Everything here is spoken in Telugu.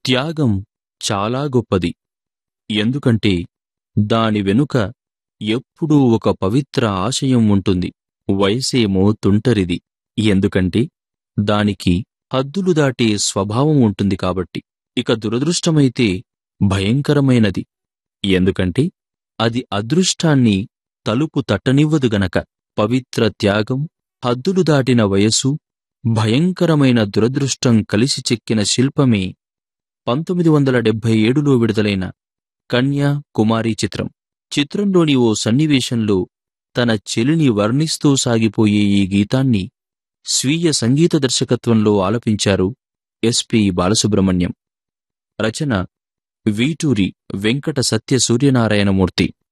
త్యాగం చాలా గొప్పది ఎందుకంటే దాని వెనుక ఎప్పుడూ ఒక పవిత్ర ఆశయం ఉంటుంది వయసేమో తుంటరిది ఎందుకంటే దానికి హద్దులు దాటే స్వభావం ఉంటుంది కాబట్టి ఇక దురదృష్టమైతే భయంకరమైనది ఎందుకంటే అది అదృష్టాన్ని తలుపు తట్టనివ్వదు గనక పవిత్ర త్యాగం హద్దులు దాటిన వయసు భయంకరమైన దురదృష్టం కలిసి చెక్కిన శిల్పమే పంతొమ్మిది వందల డెబ్బై ఏడులో విడుదలైన కన్యా కుమారి చిత్రం చిత్రంలోని ఓ సన్నివేశంలో తన చెలిని వర్ణిస్తూ సాగిపోయే ఈ గీతాన్ని స్వీయ సంగీత దర్శకత్వంలో ఆలపించారు ఎస్పి బాలసుబ్రహ్మణ్యం రచన వీటూరి వెంకట సత్య సూర్యనారాయణమూర్తి